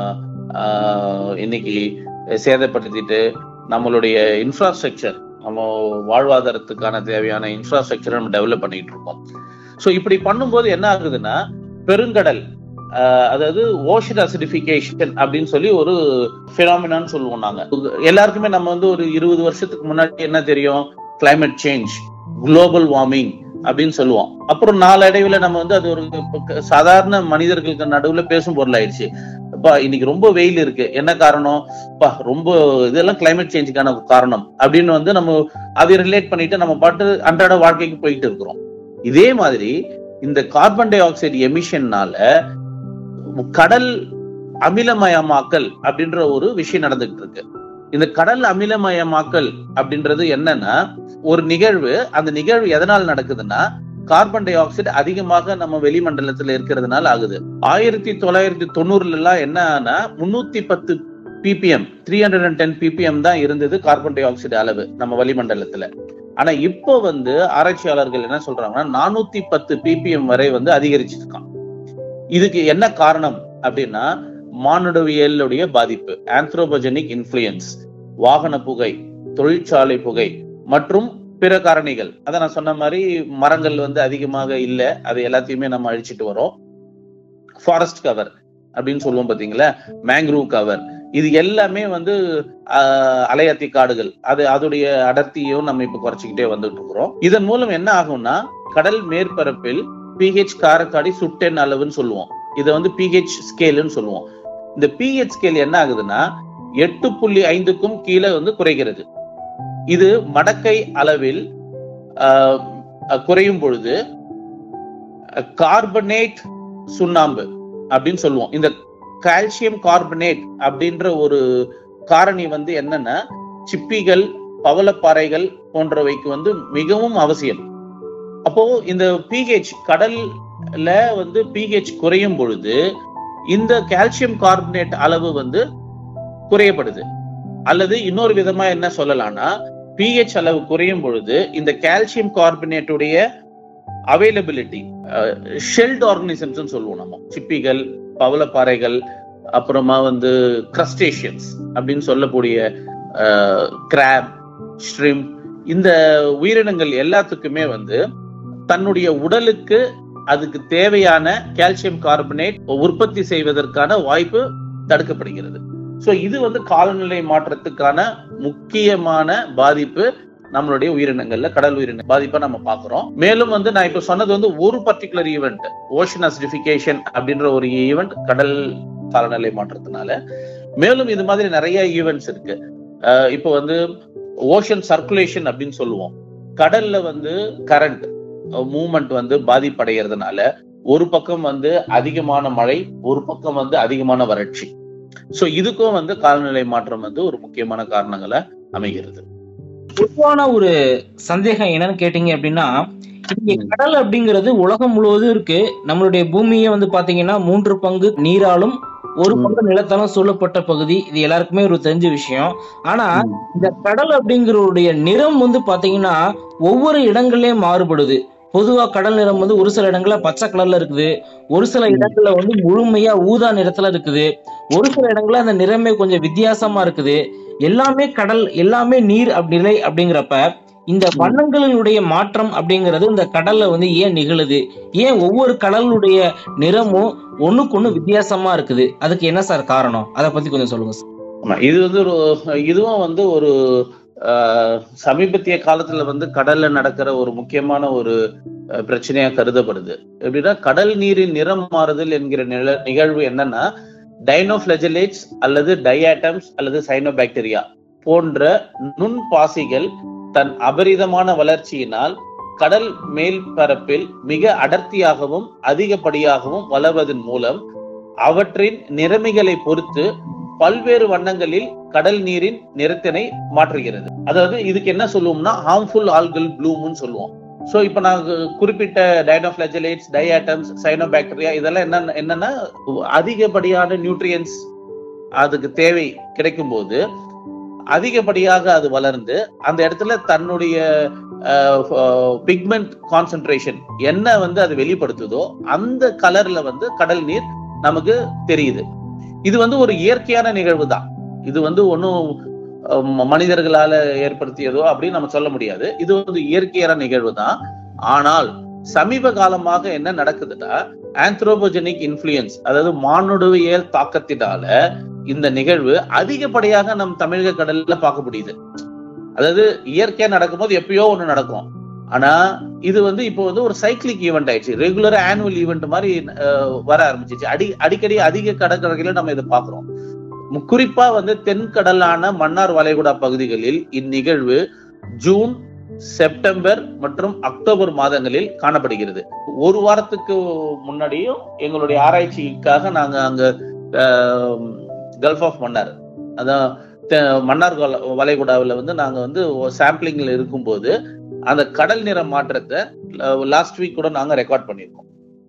ஆஹ், இன்னைக்கு சேதப்படுத்திட்டு நம்மளுடைய இன்ஃப்ராஸ்ட்ரக்சர் நம்ம வாழ்வாதாரத்துக்கான தேவையான இன்ஃப்ராஸ்ட்ரக்சரை நம்ம டெவலப் பண்ணிட்டு இருக்கோம் ஸோ இப்படி பண்ணும்போது என்ன ஆகுதுன்னா பெருங்கடல் ஆஹ், அதாவது ஓஷன் அசிடிஃபிகேஷன் அப்படின்னு சொல்லி ஒரு ஃபினாமினான்னு சொல்லுவோம் நாங்க எல்லாருக்குமே நம்ம வந்து ஒரு இருபது வருஷத்துக்கு முன்னாடி என்ன தெரியும் climate சேஞ்ச் குளோபல் வார்மிங் அப்படின்னு சொல்லுவோம் அப்புறம் நாளடைவுல நம்ம வந்து அது ஒரு சாதாரண மனிதர்களுக்கு நடுவுல பேசும் பொருள் ஆயிடுச்சு அப்பா இன்னைக்கு ரொம்ப வெயில் இருக்கு என்ன காரணம் அப்பா ரொம்ப இதெல்லாம் கிளைமேட் சேஞ்சுக்கான காரணம் அப்படின்னு வந்து நம்ம அதை ரிலேட் பண்ணிட்டு நம்ம பாட்டு அன்றாட வாழ்க்கைக்கு போயிட்டு இருக்கிறோம் இதே மாதிரி இந்த கார்பன் டை ஆக்சைடு எமிஷன்னால கடல் அமிலமயமாக்கல் அப்படின்ற ஒரு விஷயம் நடந்துகிட்டு இருக்கு இந்த கடல் அமிலமயமாக்கல் அப்படின்றது என்னன்னா ஒரு நிகழ்வு அந்த நிகழ்வு எதனால் நடக்குதுன்னா கார்பன் டை ஆக்சைடு அதிகமாக நம்ம வெளிமண்டலத்துல இருக்கிறதுனால ஆகுது ஆயிரத்தி தொள்ளாயிரத்தி தொண்ணூறுல எல்லாம் என்ன ஆனா முன்னூத்தி பத்து PPM three hundred and ten PPM தான் இருந்தது கார்பன் டை ஆக்சைடு அளவு நம்ம வளிமண்டலத்துல ஆனா இப்போ வந்து ஆராய்ச்சியாளர்கள் என்ன சொல்றாங்கன்னா நானூத்தி பத்து பிபிஎம் வரை வந்து அதிகரிச்சிருக்கான் இதுக்கு என்ன காரணம் அப்படின்னா மானுடவியலுடைய பாதிப்பு ஆந்த்ரோபோஜெனிக் இன்ஃபுளுயன்ஸ் வாகன புகை தொழிற்சாலை புகை மற்றும் பிற காரணிகள் அத நான் சொன்ன மாதிரி மரங்கள் வந்து அதிகமாக இல்ல அது எல்லாத்தையுமே நம்ம அழிச்சிட்டு வரோம் ஃபாரஸ்ட் கவர் அப்படின்னு சொல்லுவோம் பாத்தீங்களா மேங்க்ரூவ் கவர் இது எல்லாமே வந்து ஆஹ், அலையாத்தி காடுகள் அது அதோடைய அடர்த்தியும் நம்ம இப்ப குறைச்சிக்கிட்டே வந்துட்டு இருக்கிறோம் இதன் மூலம் என்ன ஆகும்னா கடல் மேற்பரப்பில் பிஹெச் காரக்காடி சுட்டெண் அளவுன்னு சொல்லுவோம் இதை வந்து பிஹெச் ஸ்கேல்னு சொல்லுவோம் இந்த பிஹெச் ஸ்கேல் என்ன ஆகுதுன்னா எட்டு புள்ளி ஐந்துக்கும் கீழே வந்து குறைகிறது இது மடக்கை அளவில் ஆஹ், அஹ், குறையும் பொழுது கார்பனேட் சுண்ணாம்பு அப்படின்னு சொல்லுவோம் இந்த கால்சியம் கார்பனேட் அப்படின்ற ஒரு காரணி வந்து என்னன்னா சிப்பிகள் பவளப்பாறைகள் போன்றவைக்கு வந்து மிகவும் அவசியம் அப்போ இந்த பிஹெச் கடல்ல வந்து பிஹெச் குறையும் பொழுது இந்த கால்சியம் கார்பனேட் அளவு வந்து குறையப்படுது அல்லது இன்னொரு விதமா என்ன சொல்லலாம்னா பிஹெச் அளவு குறையும் பொழுது இந்த கால்சியம் கார்பனேட்டுடைய அவைலபிலிட்டி ஷெல்ட் ஆர்கனிசம்ஸ் சொல்லுவோம் நம்ம சிப்பிகள் பவளப்பாறைகள் அப்புறமா வந்து கிரஸ்டேஷியன்ஸ் அப்படின்னு சொல்லக்கூடிய கிராப் ஸ்ட்ரிம் இந்த உயிரினங்கள் எல்லாத்துக்குமே வந்து தன்னுடைய உடலுக்கு அதுக்கு தேவையான கால்சியம் கார்பனேட் உற்பத்தி செய்வதற்கான வாய்ப்பு தடுக்கப்படுகிறது சோ இது வந்து காலநிலை மாற்றத்துக்கான முக்கியமான பாதிப்பு நம்மளுடைய உயிரினங்கள்ல கடல் உயிரின பாதிப்பை நம்ம பாக்குறோம் மேலும் வந்து நான் இப்ப சொன்னது வந்து ஒரு பர்டிகுலர் ஈவெண்ட் ஓஷன் அசிடிபிகேஷன் அப்படின்ற ஒரு ஈவெண்ட் கடல் காலநிலை மாற்றத்தினால மேலும் இது மாதிரி நிறைய ஈவெண்ட்ஸ் இருக்கு அஹ் இப்போ வந்து ஓஷன் சர்க்குலேஷன் அப்படின்னு சொல்லுவோம் கடல்ல வந்து கரண்ட் மூவ்மெண்ட் வந்து பாதிப்படைகிறதுனால ஒரு பக்கம் வந்து அதிகமான மழை ஒரு பக்கம் வந்து அதிகமான வறட்சி சோ இதுக்கும் வந்து காலநிலை மாற்றம் வந்து ஒரு முக்கியமான காரணங்களை அமைகிறது பொதுவான ஒரு சந்தேகம் என்னன்னு கேட்டீங்க அப்படின்னா இங்க கடல் அப்படிங்கிறது உலகம் முழுவதும் இருக்கு நம்மளுடைய பூமியை வந்து பாத்தீங்கன்னா மூன்று பங்கு நீராலும் ஒரு ம். பங்கு நிலத்தாலும் சூழப்பட்ட பகுதி இது எல்லாருக்குமே ஒரு தெரிஞ்ச விஷயம் ஆனா இந்த கடல் அப்படிங்கிறவுடைய நிறம் வந்து பாத்தீங்கன்னா ஒவ்வொரு இடங்கள்லயும் மாறுபடுது பொதுவா கடல் நிறம் வந்து ஒரு சில இடங்கள்ல பச்சை கலர்ல இருக்குது ஒரு சில ம். இடங்கள்ல வந்து முழுமையா ஊதா நிறத்துல இருக்குது ஒரு சில இடங்கள்ல அந்த நிறமே கொஞ்சம் வித்தியாசமா இருக்குது எல்லாமே கடல் எல்லாமே நீர் அப்படி நிலை அப்படிங்கிறப்ப இந்த ம். வண்ணங்களினுடைய மாற்றம் அப்படிங்கிறது இந்த கடல்ல வந்து ஏன் நிகழுது ஏன் ஒவ்வொரு கடலுடைய நிறமும் ஒண்ணுக்கு ஒண்ணு வித்தியாசமா இருக்குது அதுக்கு என்ன சார் காரணம் அதை பத்தி கொஞ்சம் சொல்லுங்க சார் ஆமா, இது வந்து ஒரு இதுவும் வந்து ஒரு ஆஹ், சமீபத்திய காலத்துல வந்து கடல்ல நடக்கிற ஒரு முக்கியமான ஒரு அஹ், பிரச்சனையா கருதப்படுது எப்படின்னா கடல் நீரின் நிறம் மாறுதல் என்கிற நில நிகழ்வு என்னன்னா டைனோஃபிளஜலேட்ஸ் அல்லது டையாட்டம்ஸ் அல்லது சைனோபாக்டீரியா போன்ற நுண் பாசிகள் தன் அபரிதமான வளர்ச்சியினால் கடல் மேல் பரப்பில் மிக அடர்த்தியாகவும் அதிகப்படியாகவும் வளர்வதன் மூலம் அவற்றின் நிறமிகளை பொறுத்து பல்வேறு வண்ணங்களில் கடல் நீரின் நிறத்தினை மாற்றுகிறது அதாவது இதுக்கு என்ன சொல்லுவோம்னா ஹார்ம்ஃபுல் ஆல்கல் ப்ளூம்னு சொல்லுவோம் சோ இப்ப நாங்க குறிப்பிட்ட டைனோபிளஜலேட்ஸ் டயாட்டம்ஸ் சைனோபாக்டீரியா இதெல்லாம் என்ன என்னன்னா அதிகப்படியான நியூட்ரியன்ஸ் அதுக்கு தேவை கிடைக்கும் போது அதிகப்படியாக அது வளர்ந்து அந்த இடத்துல தன்னுடைய பிக்மெண்ட் கான்சென்ட்ரேஷன் என்ன வந்து அது வெளிப்படுத்துதோ அந்த கலர்ல வந்து கடல் நீர் நமக்கு தெரியுது இது வந்து ஒரு இயற்கையான நிகழ்வு தான் இது வந்து ஒன்றும் மனிதர்களால ஏற்படுத்தியதோ அப்படின்னு நம்ம சொல்ல முடியாது இது வந்து இயற்கையான நிகழ்வு தான் ஆனால் சமீப காலமாக என்ன நடக்குதுன்னா ஆந்த்ரோபோஜெனிக் இன்ஃபுளுயன்ஸ் அதாவது மானுடவியல் தாக்கத்தினால இந்த நிகழ்வு அதிகப்படியாக நம் தமிழக கடல்ல பார்க்க முடியுது அதாவது இயற்கையா நடக்கும்போது எப்பயோ ஒண்ணு நடக்கும் ஆனா இது வந்து இப்போ வந்து ஒரு சைக்கிளிக் ஈவெண்ட் ஆயிடுச்சு ரெகுலர் ஆனுவல் ஈவெண்ட் மாதிரி அஹ், வர ஆரம்பிச்சிச்சு அடி அடிக்கடி அதிக கடற்கரைகளை நம்ம இதை பாக்குறோம் மு- குறிப்பா வந்து தென்கடலான மன்னார் வளைகுடா பகுதிகளில் இந்நிகழ்வு ஜூன் செப்டம்பர் மற்றும் அக்டோபர் மாதங்களில் காணப்படுகிறது ஒரு வாரத்துக்கு முன்னாடியும் எங்களுடைய ஆராய்ச்சிக்காக நாங்க அங்க கல்ஃப் ஆஃப் மன்னார் அதான் தெ- மன்னார் வல- வளைகுடாவில் வந்து நாங்க வந்து சாம்பிளிங்ல இருக்கும்போது அந்த கடல் நிற மாற்றத்தை லாஸ்ட் வீக் கூட நாங்க ரெக்கார்ட் பண்ணியிருக்கோம்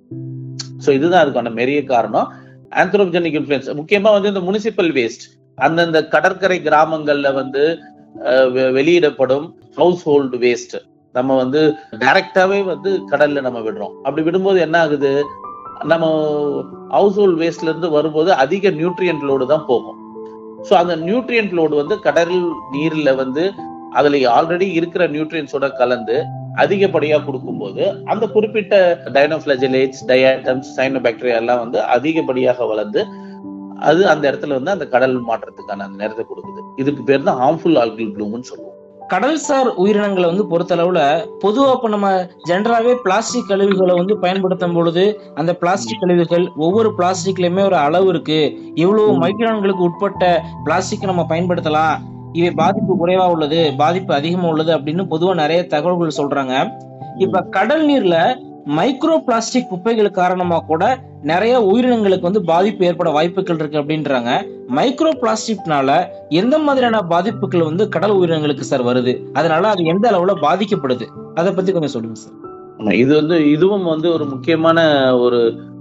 சோ இதுதான் அதுக்கான மெரிய காரணம் ஆந்த்ரோபஜெனிக் இன்ஃபுளுன்ஸ் முக்கியமா வந்து இந்த முனிசிபல் வேஸ்ட் அந்தந்த கடற்கரை கிராமங்கள்ல வந்து அஹ், வெ- வெளியிடப்படும் ஹவுஸ் ஹோல்டு வேஸ்ட் நம்ம வந்து டைரக்டாவே வந்து கடல்ல நம்ம விடுறோம் அப்படி விடும்போது என்ன ஆகுது நம்ம ஹவுஸ் ஹோல்ட் வேஸ்ட்ல இருந்து வரும்போது அதிக நியூட்ரியன்ட் லோடு தான் போகும் ஸோ அந்த நியூட்ரியன்ட் லோடு வந்து கடல் நீர்ல வந்து அதுல ஆல்ரெடி இருக்கிற நியூட்ரியன்ஸோட கலந்து அதிகப்படியா கொடுக்கும்போது அந்த குறிப்பிட்ட டைனோஃபிளஜலேட்ஸ் டயாட்டம்ஸ் சைனோபாக்டீரியா எல்லாம் வந்து அதிகப்படியாக வளர்ந்து அது அந்த இடத்துல வந்து அந்த கடல் மாற்றத்துக்கான அந்த நேரத்தை கொடுக்குது இதுக்கு பேர் தான் ஹார்ம்ஃபுல் ஆல்கில் ப்ளூம்னு சொல்லுவோம் கடல்சார் உயிரினங்களை வந்து பொறுத்தளவுல பொதுவா இப்ப நம்ம ஜென்ரலாவே பிளாஸ்டிக் கழிவுகளை வந்து பயன்படுத்தும் பொழுது அந்த பிளாஸ்டிக் கழிவுகள் ஒவ்வொரு பிளாஸ்டிக்லயுமே ஒரு அளவு இருக்கு இவ்வளவு மைக்ரான்களுக்கு உட்பட்ட பிளாஸ்டிக் நம்ம பயன்படுத்தலாம் இவை பாதிப்பு குறைவா உள்ளது பாதிப்பு அதிகமா உள்ளது அப்படின்னு பொதுவா நிறைய தகவல்கள் சொல்றாங்க இப்ப கடல் நீர்ல மைக்ரோ பிளாஸ்டிக் குப்பைகள் காரணமா கூட நிறைய உயிரினங்களுக்கு வந்து பாதிப்பு ஏற்பட வாய்ப்புகள் இருக்கு அப்படின்றாங்க மைக்ரோ பிளாஸ்டிக்னால எந்த மாதிரியான பாதிப்புகள் வந்து கடல் உயிரினங்களுக்கு சார் வருது அதனால அது எந்த அளவுல பாதிக்கப்படுது அதை பத்தி கொஞ்சம் சொல்லுங்க சார் ஆமா, இது வந்து இதுவும் வந்து ஒரு முக்கியமான ஒரு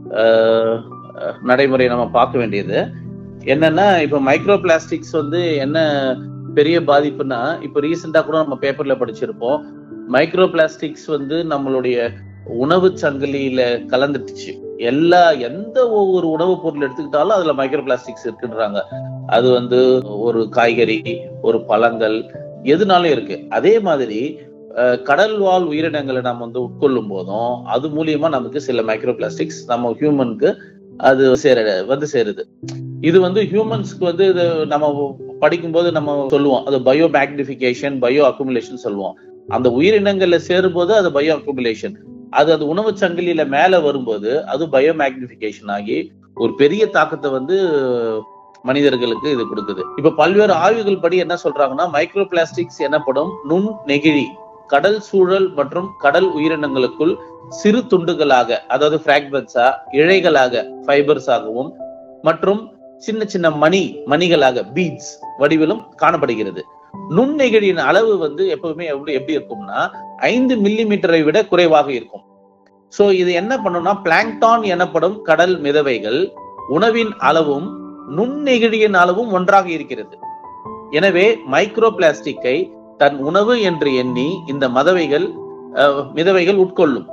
அஹ், அஹ், நடைமுறை நம்ம பார்க்க வேண்டியது என்னன்னா இப்ப மைக்ரோ பிளாஸ்டிக்ஸ் வந்து என்ன பெரிய பாதிப்புனா இப்ப ரீசெண்டா கூட நம்ம பேப்பர்ல படிச்சிருப்போம் மைக்ரோ பிளாஸ்டிக்ஸ் வந்து நம்மளுடைய உணவு சங்கிலியில கலந்துட்டுச்சு எல்லா எந்த ஒரு உணவுப் பொருள் எடுத்துக்கிட்டாலும் அதுல மைக்ரோ பிளாஸ்டிக்ஸ் இருக்குன்றாங்க அது வந்து ஒரு காய்கறி ஒரு பழங்கள் எதுனாலும் இருக்கு அதே மாதிரி அஹ், கடல் வாழ் உயிரினங்களை நம்ம வந்து உட்கொள்ளும் போதும் அது மூலியமா நமக்கு சில மைக்ரோ பிளாஸ்டிக்ஸ் நம்ம ஹியூமனுக்கு அது சேர வந்து சேருது இது வந்து ஹியூமன்ஸ்க்கு வந்து இது நம்ம படிக்கும்போது நம்ம சொல்லுவோம் அது பயோ மேக்னிபிகேஷன் பயோ அக்குமுலேஷன் சொல்லுவோம் அந்த உயிரினங்கள்ல சேரும்போது அது பயோ அக்குமுலேஷன் அது அது உணவு சங்கிலியில மேல வரும்போது அது பயோ மேக்னிபிகேஷன் ஆகி ஒரு பெரிய தாக்கத்தை வந்து மனிதர்களுக்கு இது கொடுக்குது இப்ப பல்வேறு ஆய்வுகள் படி என்ன சொல்றாங்கன்னா மைக்ரோ பிளாஸ்டிக்ஸ் எனப்படும் நுண் நெகிழி கடல் சூழல் மற்றும் கடல் உயிரினங்களுக்குள் சிறு துண்டுகளாக அதாவது பிராக்மெண்ட்ஸா இழைகளாக ஃபைபர்ஸ் ஆகவும் மற்றும் சின்ன சின்ன மணி மணிகளாக பீட்ஸ் வடிவிலும் காணப்படுகிறது நுண்ணெகிழியின் அளவு வந்து எப்பவுமே எப்படி எப்படி இருக்கும்னா ஐந்து மில்லி மீட்டரை விட குறைவாக இருக்கும் சோ இது என்ன பண்ணும்னா பிளாங்டான் எனப்படும் கடல் மிதவைகள் உணவின் அளவும் நுண்ணெகிழியின் அளவும் ஒன்றாக இருக்கிறது எனவே மைக்ரோ பிளாஸ்டிக்கை தன் உணவு என்று எண்ணி இந்த மதவைகள் அஹ், மிதவைகள் உட்கொள்ளும்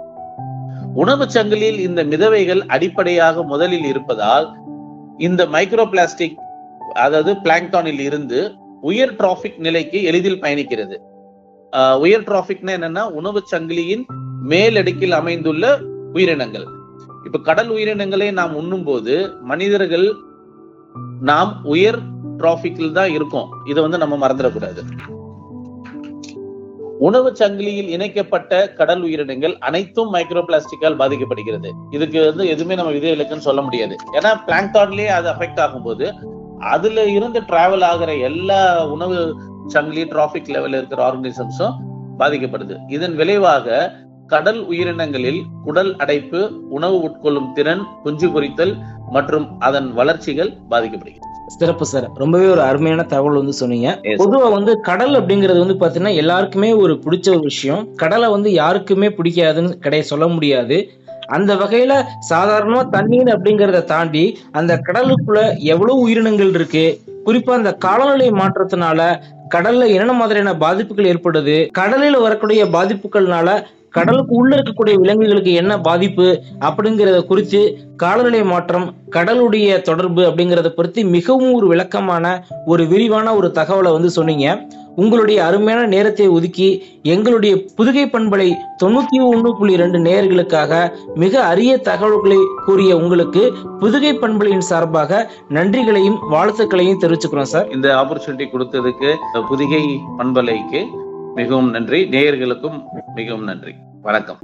உணவு சங்கிலியில் இந்த மிதவைகள் அடிப்படையாக முதலில் இருப்பதால் இந்த மைக்ரோ பிளாஸ்டிக் அதாவது பிளாங்டானில் இருந்து உயர் டிராபிக் நிலைக்கு எளிதில் பயணிக்கிறது அஹ், உயர் டிராபிக்னா என்னன்னா உணவு சங்கிலியின் மேலடுக்கில் அமைந்துள்ள உயிரினங்கள் இப்ப கடல் உயிரினங்களை நாம் உண்ணும் போது மனிதர்கள் நாம் உயர் டிராபிக்கில் தான் இருக்கோம் இதை வந்து நம்ம மறந்துடக்கூடாது உணவு சங்கிலியில் இணைக்கப்பட்ட கடல் உயிரினங்கள் அனைத்தும் மைக்ரோ பிளாஸ்டிக்கால் பாதிக்கப்படுகிறது இதுக்கு வந்து எதுவுமே நம்ம விதை இலக்குன்னு சொல்ல முடியாது ஏன்னா பிளாங்டான்லயே அது அஃபெக்ட் ஆகும்போது அதுல இருந்து டிராவல் ஆகிற எல்லா உணவு சங்கிலி டிராபிக் லெவல்ல இருக்கிற ஆர்கனிசம்ஸும் பாதிக்கப்படுது இதன் விளைவாக கடல் உயிரினங்களில் குடல் அடைப்பு உணவு உட்கொள்ளும் திறன் குஞ்சு பொரித்தல் மற்றும் அதன் வளர்ச்சிகள் பாதிக்கப்படுகிறது சிறப்பு சார் ரொம்பவே ஒரு அருமையான தகவல் வந்து சொன்னீங்க Yes. பொதுவா வந்து கடல் அப்படிங்கிறது வந்து பாத்தீங்கன்னா எல்லாருக்குமே ஒரு பிடிச்ச ஒரு விஷயம் கடலை வந்து யாருக்குமே பிடிக்காதுன்னு கிடையாது சொல்ல முடியாது அந்த வகையில சாதாரணமா தண்ணீர் அப்படிங்கறத தாண்டி அந்த கடலுக்குள்ள எவ்வளவு உயிரினங்கள் இருக்கு குறிப்பா அந்த காலநிலை மாற்றத்தினால கடல்ல என்ன மாதிரியான பாதிப்புகள் ஏற்படுது கடலில் வரக்கூடிய பாதிப்புகள்னால கடலுக்கு உள்ள இருக்கக்கூடிய விலங்குகளுக்கு என்ன பாதிப்பு அப்படிங்கறத குறித்து காலநிலை மாற்றம் கடலுடைய தொடர்பு அப்படிங்கறத பற்றி மிகவும் ஒரு விளக்கமான ஒரு விரிவான ஒரு தகவலை வந்து சொன்னீங்க உங்களுடைய அருமையான நேரத்தை ஒதுக்கி எங்களுடைய புதுகை பண்பலை தொண்ணூத்தி ஒண்ணு புள்ளி ரெண்டு நேயர்களுக்காக மிக அரிய தகவல்களை கூறிய உங்களுக்கு புதுகை பண்பலையின் சார்பாக நன்றிகளையும் வாழ்த்துக்களையும் தெரிவிச்சுக்கிறோம் சார் இந்த ஆப்பர்ச்சுனிட்டி கொடுத்ததுக்கு புதிகை பண்பலைக்கு மிகவும் நன்றி நேயர்களுக்கும் மிகவும் நன்றி வணக்கம்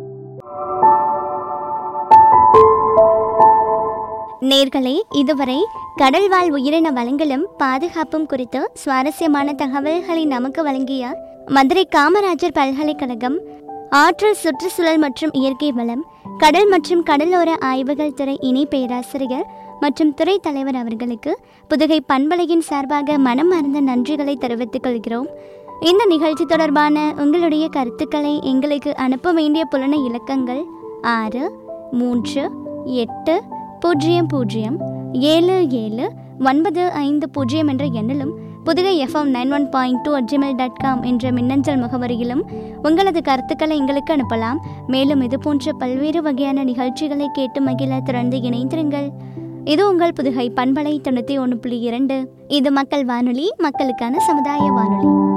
நேர்களே இதுவரை கடல்வாழ் உயிரின வளங்களும் பாதுகாப்பும் குறித்து சுவாரஸ்யமான தகவல்களை நமக்கு வழங்கிய மதுரை காமராஜர் பல்கலைக்கழகம் ஆற்றல் சுற்றுச்சூழல் மற்றும் இயற்கை வளம் கடல் மற்றும் கடலோர ஆய்வுகள் துறை இணை பேராசிரியர் மற்றும் துறை தலைவர் அவர்களுக்கு புதுகை பண்பலையின் சார்பாக மனமார்ந்த நன்றிகளை தெரிவித்துக் கொள்கிறோம் இந்த நிகழ்ச்சி தொடர்பான உங்களுடைய கருத்துக்களை எங்களுக்கு அனுப்ப வேண்டிய புலன இலக்கங்கள் ஆறு மூன்று எட்டு பூஜ்ஜியம் பூஜ்ஜியம் ஏழு ஏழு ஒன்பது ஐந்து பூஜ்ஜியம் என்ற எண்ணிலும் Pudugai FM nine one point two Gmail dot com என்ற மின்னஞ்சல் முகவரியிலும் உங்களது கருத்துக்களை எங்களுக்கு அனுப்பலாம் மேலும் இது போன்ற பல்வேறு வகையான நிகழ்ச்சிகளை கேட்டு மகிழ திறந்து இணைந்திருங்கள் இது உங்கள் புதுகை பண்பலை தொண்ணூற்றி ஒன்று புள்ளி இரண்டு இது மக்கள் வானொலி மக்களுக்கான சமுதாய வானொலி